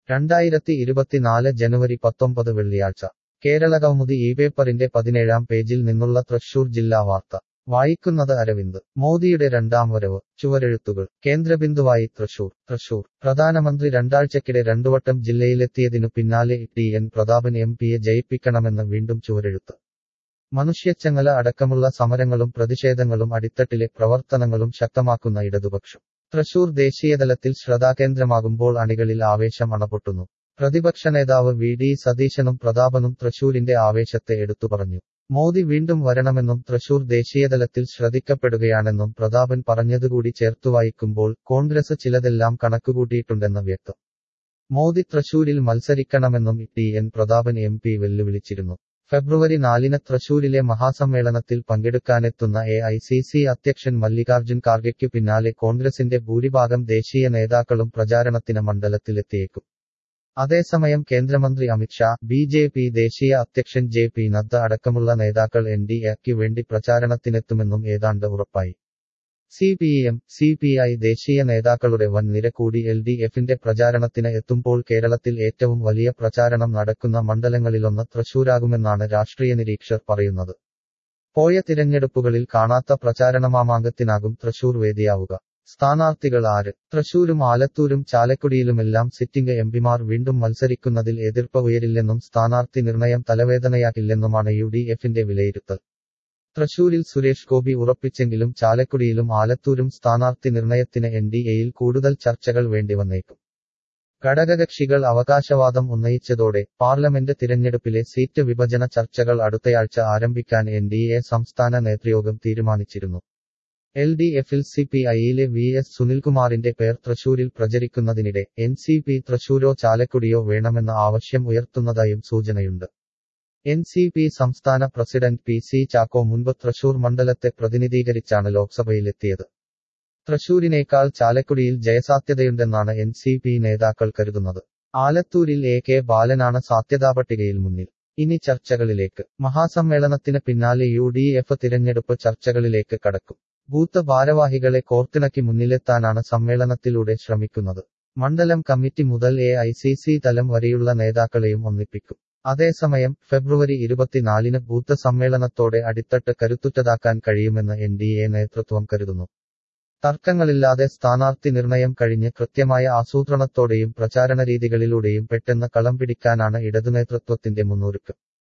രണ്ടായിരത്തി ഇരുപത്തിനാല് ജനുവരി പത്തൊമ്പത് വെള്ളിയാഴ്ച കേരള കൗമുദി ഈ പേപ്പറിന്റെ പതിനേഴാം പേജിൽ നിന്നുള്ള തൃശൂർ ജില്ലാ വാർത്ത വായിക്കുന്നത് അരവിന്ദ് മോദിയുടെ രണ്ടാം വരവ് ചുവരെഴുത്തുകൾ കേന്ദ്രബിന്ദുവായി തൃശൂർ തൃശൂർ പ്രധാനമന്ത്രി രണ്ടാഴ്ചക്കിടെ രണ്ടുവട്ടം ജില്ലയിലെത്തിയതിനു പിന്നാലെ ടി എൻ പ്രതാപൻ എം പിയെ ജയിപ്പിക്കണമെന്ന് വീണ്ടും ചുവരെഴുത്ത് മനുഷ്യച്ചങ്ങല അടക്കമുള്ള സമരങ്ങളും പ്രതിഷേധങ്ങളും അടിത്തട്ടിലെ പ്രവർത്തനങ്ങളും ശക്തമാക്കുന്ന ഇടതുപക്ഷം തൃശൂർ ദേശീയതലത്തിൽ ശ്രദ്ധാകേന്ദ്രമാകുമ്പോൾ അണികളിൽ ആവേശം അണപൊട്ടുന്നു പ്രതിപക്ഷ നേതാവ് വി ഡി സതീശനും പ്രതാപനും തൃശൂരിന്റെ ആവേശത്തെ എടുത്തുപറഞ്ഞു മോദി വീണ്ടും വരണമെന്നും തൃശൂർ ദേശീയതലത്തിൽ ശ്രദ്ധിക്കപ്പെടുകയാണെന്നും പ്രതാപൻ പറഞ്ഞതുകൂടി ചേർത്തുവായിക്കുമ്പോൾ കോൺഗ്രസ് ചിലതെല്ലാം കണക്കുകൂട്ടിയിട്ടുണ്ടെന്ന് വ്യക്തം മോദി തൃശൂരിൽ മത്സരിക്കണമെന്നും T N Prathapan M P വെല്ലുവിളിച്ചിരുന്നു ഫെബ്രുവരി നാലിന് തൃശൂരിലെ മഹാസമ്മേളനത്തിൽ പങ്കെടുക്കാനെത്തുന്ന എ ഐ സി സി അധ്യക്ഷൻ മല്ലികാർജുൻ ഖാർഗെയ്ക്കു പിന്നാലെ കോൺഗ്രസിന്റെ ഭൂരിഭാഗം ദേശീയ നേതാക്കളും പ്രചാരണത്തിന് മണ്ഡലത്തിലെത്തിയേക്കും അതേസമയം കേന്ദ്രമന്ത്രി അമിത്ഷാ ബി ജെ പി ദേശീയ അധ്യക്ഷൻ ജെ പി നദ്ദ അടക്കമുള്ള നേതാക്കൾ എൻ ഡി എക്ക് വേണ്ടി പ്രചാരണത്തിനെത്തുമെന്നും ഏതാണ്ട് ഉറപ്പായി C P M C P I ദേശീയ നേതാക്കളുടെ വൻ നിര കൂടി എൽ ഡി എഫിന്റെ പ്രചാരണത്തിന് എത്തുമ്പോൾ കേരളത്തിൽ ഏറ്റവും വലിയ പ്രചാരണം നടക്കുന്ന മണ്ഡലങ്ങളിലൊന്ന് തൃശൂരാകുമെന്നാണ് രാഷ്ട്രീയ നിരീക്ഷകർ പറയുന്നത് പോയ തിരഞ്ഞെടുപ്പുകളിൽ കാണാത്ത പ്രചാരണമാമാങ്കത്തിനാകും തൃശൂർ വേദിയാവുക സ്ഥാനാർത്ഥികൾ ആര് തൃശൂരും ആലത്തൂരും ചാലക്കുടിയിലുമെല്ലാം സിറ്റിംഗ് എംപിമാർ വീണ്ടും മത്സരിക്കുന്നതിൽ എതിർപ്പ് ഉയരില്ലെന്നും സ്ഥാനാർത്ഥി നിർണയം തലവേദനയാക്കില്ലെന്നുമാണ് യു ഡി എഫിന്റെ വിലയിരുത്തൽ തൃശൂരിൽ സുരേഷ് ഗോപി ഉറപ്പിച്ചെങ്കിലും ചാലക്കുടിയിലും ആലത്തൂരും സ്ഥാനാർത്ഥി നിർണയത്തിന് എൻ ഡി എയിൽ കൂടുതൽ ചർച്ചകൾ വേണ്ടിവന്നേക്കും ഘടകകക്ഷികൾ അവകാശവാദം ഉന്നയിച്ചതോടെ പാർലമെന്റ് തിരഞ്ഞെടുപ്പിലെ സീറ്റ് വിഭജന ചർച്ചകൾ അടുത്തയാഴ്ച ആരംഭിക്കാൻ എൻ ഡി എ സംസ്ഥാന നേതൃയോഗം തീരുമാനിച്ചിരുന്നു എൽ ഡി എഫിൽ സി പി ഐയിലെ വി എസ് സുനിൽകുമാറിന്റെ പേർ തൃശൂരിൽ പ്രചരിക്കുന്നതിനിടെ എൻ സി പി തൃശൂരോ ചാലക്കുടിയോ വേണമെന്ന ആവശ്യം ഉയർത്തുന്നതായും സൂചനയുണ്ട് എൻ സി പി സംസ്ഥാന പ്രസിഡന്റ് പി സി ചാക്കോ മുൻപ് തൃശൂർ മണ്ഡലത്തെ പ്രതിനിധീകരിച്ചാണ് ലോക്സഭയിലെത്തിയത് തൃശൂരിനേക്കാൾ ചാലക്കുടിയിൽ ജയസാധ്യതയുണ്ടെന്നാണ് എൻ സി പി നേതാക്കൾ കരുതുന്നത് ആലത്തൂരിൽ എ കെ ബാലനാണ് സാധ്യതാപട്ടികയിൽ മുന്നിൽ ഇനി ചർച്ചകളിലേക്ക് മഹാസമ്മേളനത്തിന് പിന്നാലെ യു ഡി എഫ് തിരഞ്ഞെടുപ്പ് ചർച്ചകളിലേക്ക് കടക്കും ബൂത്ത് ഭാരവാഹികളെ കോർത്തിണക്കി മുന്നിലെത്താനാണ് സമ്മേളനത്തിലൂടെ ശ്രമിക്കുന്നത് മണ്ഡലം കമ്മിറ്റി മുതൽ എ ഐ സി സി തലം വരെയുള്ള നേതാക്കളെയും ഒന്നിപ്പിക്കും അതേസമയം ഫെബ്രുവരി ഇരുപത്തിനാലിന് ബൂത്ത് സമ്മേളനത്തോടെ അടിത്തട്ട് കരുത്തുറ്റതാക്കാൻ കഴിയുമെന്ന് എൻ ഡി എ നേതൃത്വം കരുതുന്നു തർക്കങ്ങളില്ലാതെ സ്ഥാനാർത്ഥി നിർണയം കഴിഞ്ഞ് കൃത്യമായ ആസൂത്രണത്തോടെയും പ്രചാരണ രീതികളിലൂടെയും പെട്ടെന്ന് കളം പിടിക്കാനാണ് ഇടതുനേതൃത്വത്തിന്റെ മുന്നൊരുക്കം